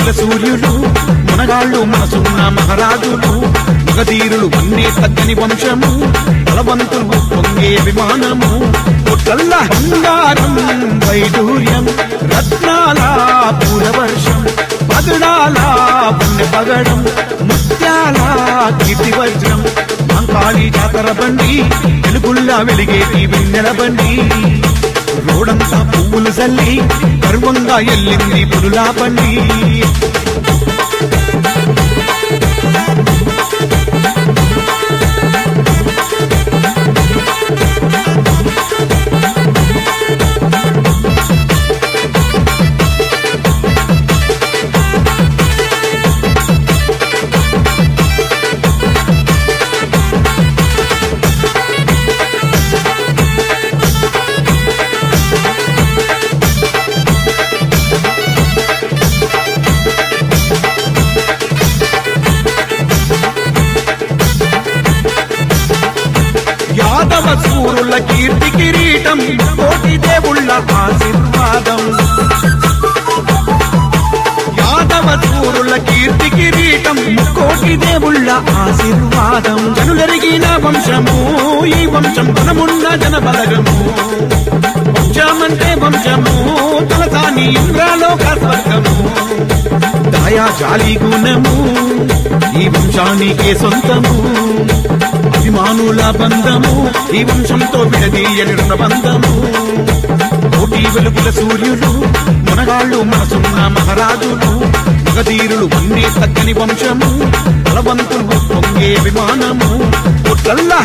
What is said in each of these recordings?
వెలుగుల సూర్యులు మునగాళ్ళు మనసున్న మహారాజులు మగధీరులు వన్నే తగ్గని వంశము బలవంతులు పొంగే విమానము కొట్లల్ల బంగారం వైడూర్యం రత్నాల పూలవర్షం పగడాల పుణ్య పగడం ముత్యాల కీర్తి వజ్రం మంకాళి జాతర బండి వెలుగుల్లా వెలిగేటి వెన్నెల బండి రోడంతా పువ్వులు చల్లి గర్వంగా ఎల్లింది పురులా బండి యాదవ సూరుల కీర్తి కిరీటం కోటి దేవుళ్ళ ఆశీర్వాదం యాదవ సూరుల కీర్తి కిరీటం కోటి దేవుళ్ళ ఆశీర్వాదం జనులెరిగిన వంశము ఈ వంశం గుణమున్న జనబలగము వంశమంటే వంశము తలసాని ఇంద్రలోక స్వర్గము దయా జాలి గుణము ఈ వంశానికే సొంతము అభిమానుల బంధము ఈ వంశంతో విడదీయని బంధము కోటి వెలుగుల సూర్యులు మునగాళ్ళు మనసున్న మహారాజులు మగధీరులు వన్నే తగ్గని వంశము బలవంతులు పొంగే విమానము కొట్లల్లా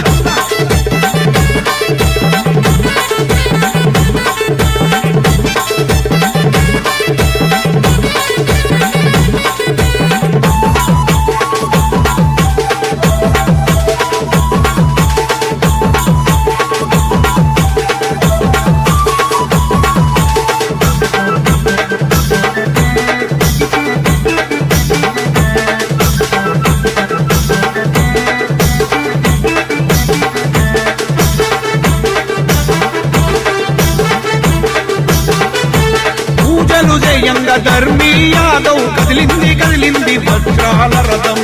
పూజలు జయంగా ధర్మీ యాదవ్ కదిలింది కదిలింది వజ్రాల రథం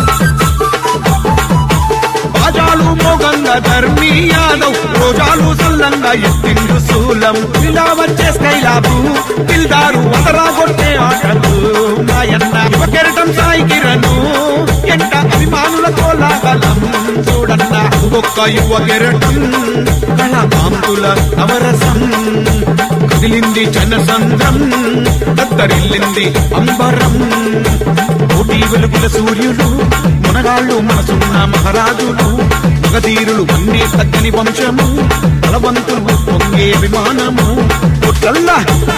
బాజాలు మోగంగా ధర్మీ యాదవ్ రోజాలు సల్లంగా ఎత్తిండు శూలం ఇలా వచ్చే స్కైలాబు పిల్దారు వదరా కొట్టే ఆటలు నాయన్న యువకెరటం సాయి కిరణు ఎంట అభిమానుల కోలాహలం చూడన్న ఒక్క యువ కెరటం కళాకాంతుల నవరసం కదిలింది జనసంద్రం కత్తరిల్లింది అంబరం కోటి వెలుగుల సూర్యుడు మునగాళ్ళు మనసున్న మహారాజులు మగధీరులు వన్నే తగ్గని వంశము బలవంతులు పొంగే విమానము కొట్లల్లా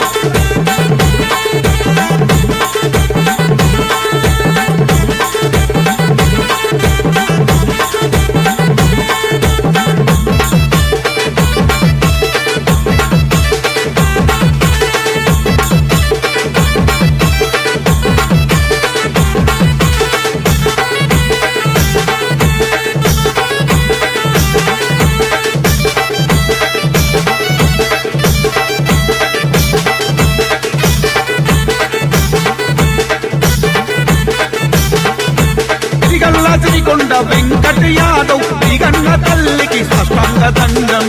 తిరిగల్ల సిరికొండ వెంకట యాదవ్ దిగన్న తల్లికి సాష్టాంగ దండం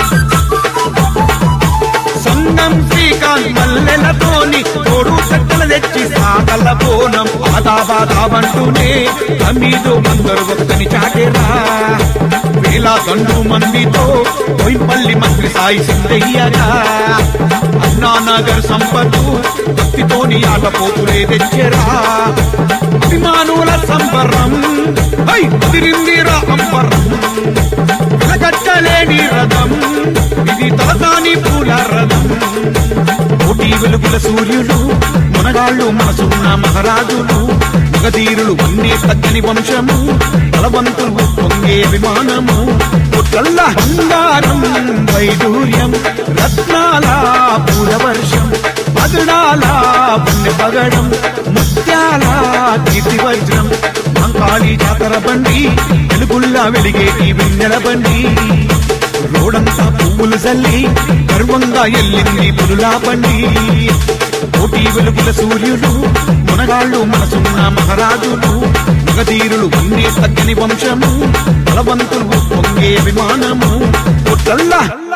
సంగం శ్రీకాంత్ మల్లెలతోని తోడు చెట్టలు తెచ్చి సాగల బోనం ఆదాబాదాబంటూనే తమీదు అందరు ఒక్కని చాటేరా వేల గండు మందితో పోయిపల్లి మంత్రి సాయి సిందయ్యగా అన్నానగర్ సంపత్తు భక్తితోని ఆటపోతులే తెచ్చెరా అభిమానుల సంబరం హై తిరిందిరా అంబరం వెలగట్టలేని రథం ఇది తలసాని పూల రథం కోటి వెలుగుల సూర్యులు మునగాళ్ళు మనసున్న మహారాజులు మగధీరులు వన్నే తగ్గని వంశము బలవంతులు పొంగే విమానము కొట్లల్ల బంగారం వైడూర్యం రత్నాల పూలవర్షం పగడాల పుణ్య పగడం ముత్యాల కీర్తి వజ్రం మంకాళి జాతర బండి వెలుగుల్లా వెలిగేటి వెన్నెల బండి రోడంతా పువ్వులు చల్లి గర్వంగా ఎల్లింది పులులా బండి కోటి వెలుగుల సూర్యుడు మునగ మునగాళ్ళు మనసున్న మహారాజులు మగధీరులు వన్నే తగ్గని వంశము బలవంతులు పొంగే అభిమానము కొట్టల్లా